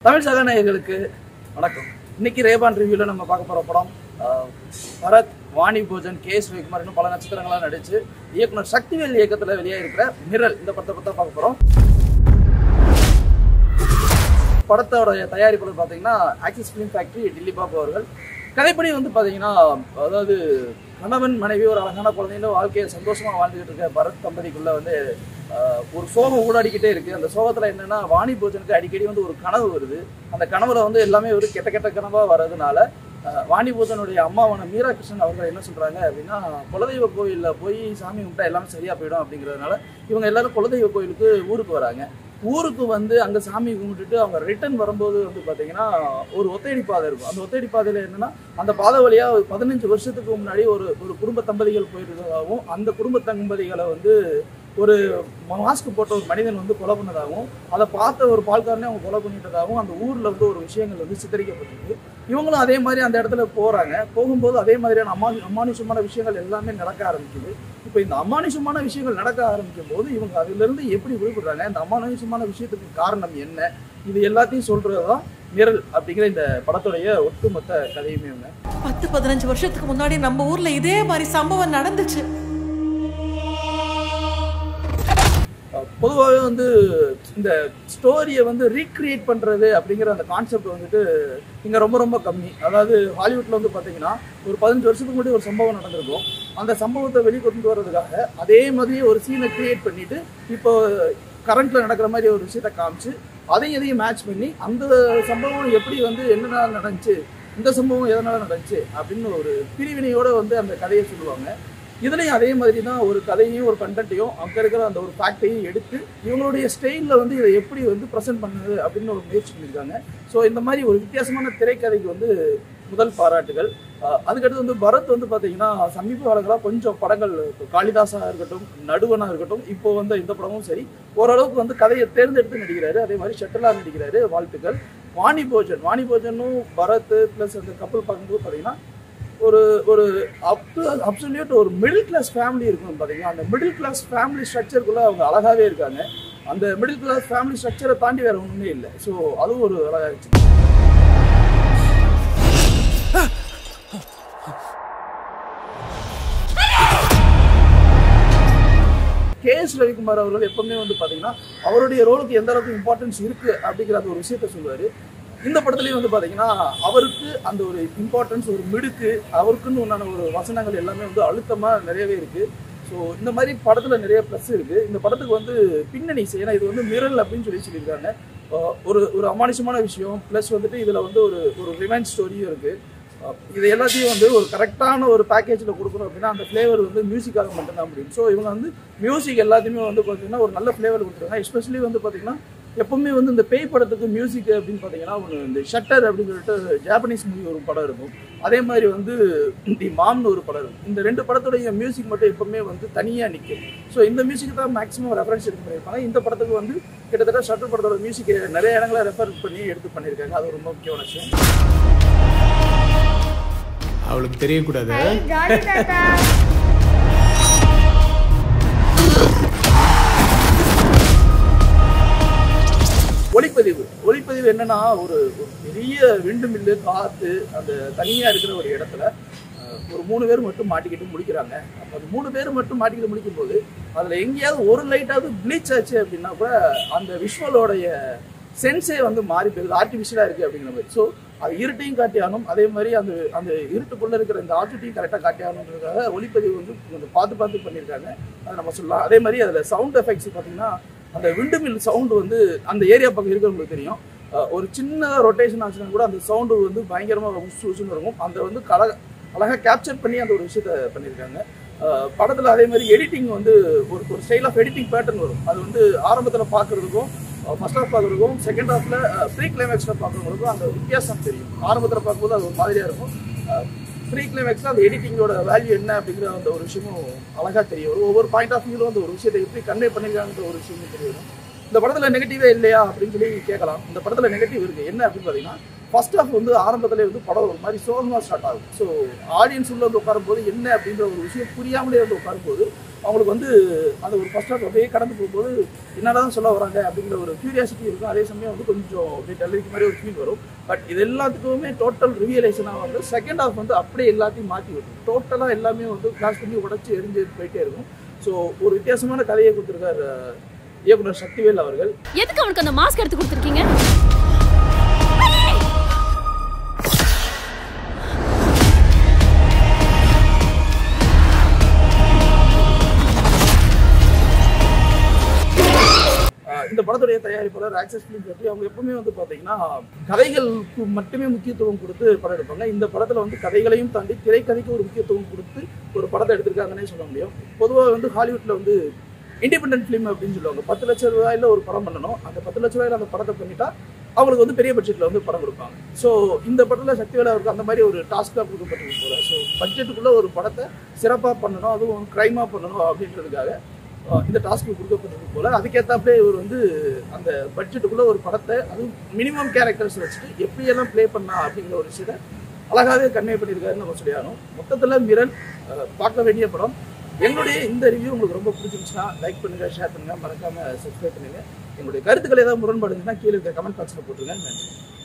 தமிழ் சகாநாயகர்களுக்கு வணக்கம் இன்னைக்கு ரேபான் ரிவ்யூல நம்ம பார்க்க போற படம் ஆஹ், பரத் வாணி போஜன் கே எஸ் ரவிக்குமார் இன்னும் பல நட்சத்திரங்களாக நடிச்சு இயக்குனர் சக்திவேல் இயக்கத்துல வெளியே இருக்கிற மிரல் இந்த படத்தை பத்தி தான் பார்க்க போறோம் படத்தோட தயாரிப்பாளர் பார்த்தீங்கன்னா Axess Film Factory Dilli Babu அவர்கள் கதைப்படி வந்து பார்த்தீங்கன்னா அதாவது கணவன் மனைவி ஒரு அழகான குழந்தைங்க வாழ்க்கையை சந்தோஷமா வாழ்ந்துகிட்டு இருக்க பரத் தம்பதிக்குள்ள வந்து ஆஹ், ஒரு சோகம் ஊடாடிக்கிட்டே இருக்கு அந்த சோகத்துல என்னன்னா வாணி போஜனுக்கு அடிக்கடி வந்து ஒரு கனவு வருது அந்த கனவுல வந்து எல்லாமே ஒரு கெட்ட கெட்ட கனவா வர்றதுனால ஆஹ், வாணி போஜனுடைய அம்மாவான மீரா கிருஷ்ணன் அவர்கள் என்ன சொல்றாங்க அப்படின்னா குலதெய்வ கோயில்ல போய் சாமி கும்பிட்டா எல்லாமே சரியா போயிடும் அப்படிங்கிறதுனால இவங்க எல்லாரும் குலதெய்வ கோயிலுக்கு ஊருக்கு வராங்க ஊருக்கு வந்து அங்க சாமி கும்பிட்டுட்டு அவங்க ரிட்டர்ன் வரும்போது வந்து பாத்தீங்கன்னா ஒரு ஒத்தையடி பாதை இருக்கும் அந்த ஒத்தையடி பாதையில என்னன்னா அந்த பாதை வழியா ஒரு பதினஞ்சு வருஷத்துக்கு முன்னாடி ஒரு ஒரு குடும்ப தம்பதிகள் போயிருந்ததாகவும் அந்த குடும்ப தம்பதிகளை வந்து ஒரு மாஸ்க் போட்ட ஒரு மனிதன் வந்து கொலை பண்ணதாகவும் அதை பார்த்த ஒரு பால்காரனே அவங்க கொலை பண்ணிட்டதாகவும் அந்த ஊர்ல வந்து ஒரு விஷயங்கள் வந்து சித்தரிக்கப்பட்டிருக்கு இவங்களும் அதே மாதிரி அந்த இடத்துல போறாங்க போகும்போது அதே மாதிரியான அம்மா அமானுஷமான விஷயங்கள் எல்லாமே நடக்க ஆரம்பிக்குது இப்போ இந்த அமானுஷமான விஷயங்கள் நடக்க ஆரம்பிக்கும் போது இவங்க அதிலிருந்து எப்படி விடுபடுறாங்க இந்த அமானுஷமான விஷயத்துக்கு காரணம் என்ன இது எல்லாத்தையும் சொல்றதுதான் நிரல் அப்படிங்கிற இந்த படத்துடைய ஒட்டுமொத்த கதையுமே இவங்க பத்து பதினஞ்சு வருஷத்துக்கு முன்னாடி நம்ம ஊர்ல இதே மாதிரி சம்பவம் நடந்துச்சு பொதுவாகவே வந்து இந்த ஸ்டோரியை வந்து ரீக்ரியேட் பண்ணுறது அப்படிங்கிற அந்த கான்செப்ட் வந்துட்டு இங்கே ரொம்ப ரொம்ப கம்மி அதாவது ஹாலிவுட்டில் வந்து பார்த்தீங்கன்னா ஒரு பதினஞ்சு வருஷத்துக்கு முன்னாடி ஒரு சம்பவம் நடந்திருக்கும் அந்த சம்பவத்தை வெளிக்கொண்டு வர்றதுக்காக அதே மாதிரி ஒரு சீனை கிரியேட் பண்ணிட்டு இப்போ கரண்ட்ல நடக்கிற மாதிரி ஒரு விஷயத்தை காமிச்சு அதையும் இதையும் மேட்ச் பண்ணி அந்த சம்பவம் எப்படி வந்து என்னென்ன நடந்துச்சு இந்த சம்பவம் எதனால நடந்துச்சு அப்படின்னு ஒரு பிரிவினையோட வந்து அந்த கதையை சொல்லுவாங்க இதுலயும் அதே மாதிரி தான் ஒரு கதையையும் ஒரு கண்டென்ட்டையும் அங்கே இருக்கிற அந்த ஒரு ஃபேக்டையும் எடுத்து இவங்களுடைய ஸ்டைலில் வந்து இதை எப்படி வந்து ப்ரெசென்ட் பண்ணுது அப்படின்னு ஒரு முயற்சி பண்ணியிருக்காங்க ஸோ இந்த மாதிரி ஒரு வித்தியாசமான திரைக்கதைக்கு வந்து முதல் பாராட்டுகள் அஹ் அதுக்கடுத்து வந்து பரத் வந்து பார்த்தீங்கன்னா சமீப காலங்களாக கொஞ்சம் படங்கள் இப்போ காளிதாஸாக இருக்கட்டும் நடுவனாக இருக்கட்டும் இப்போ வந்து இந்த படமும் சரி ஓரளவுக்கு வந்து கதையை தேர்ந்தெடுத்து நடிக்கிறாரு அதே மாதிரி ஷட்டலாக நடிக்கிறாரு வாழ்த்துக்கள் வாணி போஜன் வாணி போஜனும் பரத் ப்ளஸ் அந்த கப்பல் பார்க்கும்போது பார்த்தீங்கன்னா ஒரு ஒரு அப் அப்சல்யூட் ஒரு மிடில் கிளாஸ் ஃபேமிலி இருக்கும் பார்த்தீங்கன்னா அந்த மிடில் கிளாஸ் ஃபேமிலி ஸ்ட்ரக்சருக்குள்ளே அவங்க அழகாகவே இருக்காங்க அந்த மிடில் கிளாஸ் ஃபேமிலி ஸ்ட்ரக்சரை தாண்டி வேற ஒன்றுமே இல்லை ஸோ அதுவும் ஒரு அழகாக இருந்துச்சு கே எஸ் ரவிக்குமார் அவர்கள் எப்பவுமே வந்து பார்த்தீங்கன்னா அவருடைய ரோலுக்கு எந்த அளவுக்கு இம்பார்ட்டன்ஸ் இருக்கு அப்படிங்கிற அந்த ஒரு விஷயத்த சொல்லுவார் இந்த படத்துலயும் வந்து பார்த்தீங்கன்னா அவருக்கு அந்த ஒரு இம்பார்ட்டன்ஸ் ஒரு மிடுக்கு அவருக்குன்னு உண்டான ஒரு வசனங்கள் எல்லாமே வந்து அழுத்தமாக நிறையவே இருக்கு ஸோ இந்த மாதிரி படத்தில் நிறைய ப்ளஸ் இருக்கு இந்த படத்துக்கு வந்து பின்னணி இசை, ஏன்னா இது வந்து மிரல் அப்படின்னு சொல்லி சொல்லியிருக்காங்க அஹ் ஒரு ஒரு அமானுஷமான விஷயம் ப்ளஸ் வந்துட்டு இதில் வந்து ஒரு ஒரு ரிமைண்ட் ஸ்டோரியும் இருக்கு அஹ் இது எல்லாத்தையும் வந்து ஒரு கரெக்டான ஒரு பேக்கேஜில் கொடுக்கணும் அப்படின்னா அந்த ஃப்ளேவர் வந்து மியூசிக்காக மட்டும்தான் முடியும் ஸோ இவங்க வந்து மியூசிக் எல்லாத்தையுமே வந்து பார்த்தீங்கன்னா ஒரு நல்ல ஃப்ளேவர் கொடுத்துருக்காங்க எஸ்பெஷலி வந்து பார்த்தீங்கன்னா எப்பவுமே வந்து இந்த பேய் படத்துக்கு மியூசிக் அப்படின்னு பார்த்தீங்கன்னா ஒன்று இந்த ஷட்டர் அப்படின்னு சொல்லிட்டு ஜாப்பனீஸ் மூவி ஒரு படம் இருக்கும் அதே மாதிரி வந்து தி மாம்னு ஒரு படம் இருக்கும் இந்த ரெண்டு படத்துடைய மியூசிக் மட்டும் எப்பவுமே வந்து தனியாக நிற்கும் ஸோ இந்த மியூசிக் தான் மேக்ஸிமம் ரெஃபரன்ஸ் எடுத்து பண்ணியிருப்பாங்க இந்த படத்துக்கு வந்து கிட்டத்தட்ட ஷட்டர் படத்தோட மியூசிக் நிறைய இடங்களை ரெஃபர் பண்ணி எடுத்து பண்ணியிருக்காங்க அது ரொம்ப முக்கியமான விஷயம் அவளுக்கு தெரியக்கூடாது Hi, Johnny Tata. ஒளிப்பதிவு ஒளிப்பதிவு என்னன்னா ஒரு ஒரு பெரிய விண்டு மில்லு காத்து அந்த தனியா இருக்கிற ஒரு இடத்துல அஹ், ஒரு மூணு பேர் மட்டும் மாட்டிக்கிட்டு முடிக்கிறாங்க அப்போ அந்த மூணு பேர் மட்டும் மாட்டிக்கிட்டு முடிக்கும் போது அதுல எங்கேயாவது ஒரு லைட்டாவது ப்ளீச் ஆச்சு அப்படின்னா கூட அந்த விஷுவலோடைய சென்ஸே வந்து மாறி போகுது ஆர்டிஃபிஷியலாக இருக்கு அப்படிங்கிற மாதிரி ஸோ அது இருட்டையும் காட்டியானும் அதே மாதிரி அந்த அந்த இருட்டுக்குள்ள இருக்கிற இந்த ஆர்டிட்டையும் கரெக்டாக காட்டியானுன்றதுக்காக ஒளிப்பதிவு வந்து கொஞ்சம் பார்த்து பார்த்து பண்ணியிருக்காங்க அதை நம்ம சொல்லலாம் அதே மாதிரி அதில் சவுண்ட் எஃபெக்ட்ஸ் பார்த்தீங்கன்னா அந்த விண்டு மில் சவுண்டு வந்து அந்த ஏரியா பக்கம் இருக்கிறவங்களுக்கு தெரியும் அஹ் ஒரு சின்ன ரொட்டேஷன் ஆச்சுன்னா கூட அந்த சவுண்டு வந்து பயங்கரமாக உசு உசுன்னு இருக்கும் அந்த வந்து கல அழகாக கேப்சர் பண்ணி அந்த ஒரு விஷயத்த பண்ணியிருக்காங்க அஹ் படத்துல அதே மாதிரி எடிட்டிங் வந்து ஒரு ஒரு ஸ்டைல் ஆஃப் எடிட்டிங் பேட்டர்ன் வரும் அது வந்து ஆரம்பத்தில் பார்க்கறதுக்கும் ஃபர்ஸ்ட் ஹாஃப் பார்க்குறதுக்கும் செகண்ட் ஹாஃப்ல ப்ரீ கிளைமேக்ஸில் பார்க்குறவங்களுக்கும் அந்த வித்தியாசம் தெரியும் ஆரம்பத்தில் பார்க்கும்போது அது ஒரு மாதிரியாக இருக்கும் ப்ரீ கிளைமேக்ஸில் அந்த எடிட்டிங்கோட வேல்யூ என்ன அப்படிங்கிற அந்த ஒரு விஷயமும் அழகாக தெரிய வரும் ஒவ்வொரு பாயிண்ட் ஆஃப் வியூலும் அந்த ஒரு விஷயத்தை எப்படி கன்வே பண்ணிருக்காங்கன்ற ஒரு விஷயமும் தெரிய வரும் இந்த படத்துல நெகட்டிவே இல்லையா அப்படின்னு சொல்லி கேட்கலாம் இந்த படத்துல நெகட்டிவ் இருக்கு என்ன அப்படின்னு பார்த்தீங்கன்னா ஃபர்ஸ்ட் ஹாஃப் வந்து ஆரம்பத்திலே வந்து படம் ஒரு மாதிரி சோகமாக ஸ்டார்ட் ஆகும் ஸோ ஆடியன்ஸ் உள்ள வந்து உட்காரும்போது என்ன அப்படின்ற ஒரு விஷயம் புரியாமலே வந்து உட்காரும்போது அவங்களுக்கு வந்து அந்த ஒரு ஃபர்ஸ்ட் ஹாஃப் அப்படியே கடந்து போகும்போது என்னதான் சொல்ல வராங்க அப்படிங்கிற ஒரு கியூரியாசிட்டி இருக்கும் அதே சமயம் வந்து கொஞ்சம் அப்படியே டெல்லரிக்கு மாதிரி ஒரு ஃபீல் வரும் பட் இது எல்லாத்துக்குமே டோட்டல் ரிவியலைசனாக வந்து செகண்ட் ஹாஃப் வந்து அப்படியே எல்லாத்தையும் மாற்றி விடும் டோட்டலாக எல்லாமே வந்து கிளாஸ் பண்ணி உடச்சி எரிஞ்சு போயிட்டே இருக்கும் ஸோ ஒரு வித்தியாசமான கதையை கொடுத்துருக்கார் அஹ், இயக்குனர் சக்திவேல் அவர்கள் எதுக்கு அவனுக்கு அந்த மாஸ்க் எடுத்து கொடுத்துருக்கீங்க ஆஹ் இந்த படத்துடைய தயாரிப்பாளர் ஆக்சஸ் ஃபிலிம் பற்றி அவங்க எப்பவுமே வந்து பார்த்தீங்கன்னா கதைகளுக்கு மட்டுமே முக்கியத்துவம் கொடுத்து படம் எடுப்பாங்க இந்த படத்தில் வந்து கதைகளையும் தாண்டி திரைக்கதைக்கு ஒரு முக்கியத்துவம் கொடுத்து ஒரு படத்தை எடுத்திருக்காங்கன்னே சொல்ல முடியும் பொதுவாக வந்து ஹாலிவுட்டில் வந்து இண்டிபெண்டன்ட் ஃபிலிம் அப்படின்னு சொல்லுவாங்க பத்து லட்ச ரூபாயில ஒரு படம் பண்ணணும் அந்த பத்து லட்ச ரூபாயில அந்த படத்தை பண்ணிட்டா அவங்களுக்கு வந்து பெரிய பட்ஜெட்டில் வந்து படம் கொடுப்பாங்க ஸோ இந்த படத்தில் சக்திவேலா அவருக்கு அந்த மாதிரி ஒரு டாஸ்க்காக கொடுக்கப்பட்டிருக்கு போல ஸோ பட்ஜெட்டுக்குள்ளே ஒரு படத்தை சிறப்பாக பண்ணணும் அதுவும் க்ரைமாக பண்ணணும் அப்படின்றதுக்காக அஹ் இந்த டாஸ்க்கு கொடுக்கப்பட்டிருக்கு போல அதுக்கேற்றாப்புலே இவர் வந்து அந்த பட்ஜெட்டுக்குள்ள ஒரு படத்தை அதுவும் மினிமம் கேரக்டர்ஸ் வச்சுட்டு எப்படியெல்லாம் ப்ளே பண்ணா அப்படிங்கிற ஒரு விஷயத்தை அழகாவே கன்வே பண்ணியிருக்காருன்னு நம்ம சொல்லியாகணும் மொத்தத்தில் மிரன் அஹ், பார்க்க வேண்டிய படம் எங்களுடைய இந்த ரிவ்யூ உங்களுக்கு ரொம்ப பிடிச்சிருந்துச்சுன்னா லைக் பண்ணுங்க ஷேர் பண்ணுங்க மறக்காம சப்ஸ்கிரைப் பண்ணுங்க எங்களுடைய கருத்துக்கள் ஏதாவது முரண்பாடு இருந்துச்சுன்னா கீழே இருக்க கமெண்ட் பாக்ஸில் போட்டுருங்க நன்றி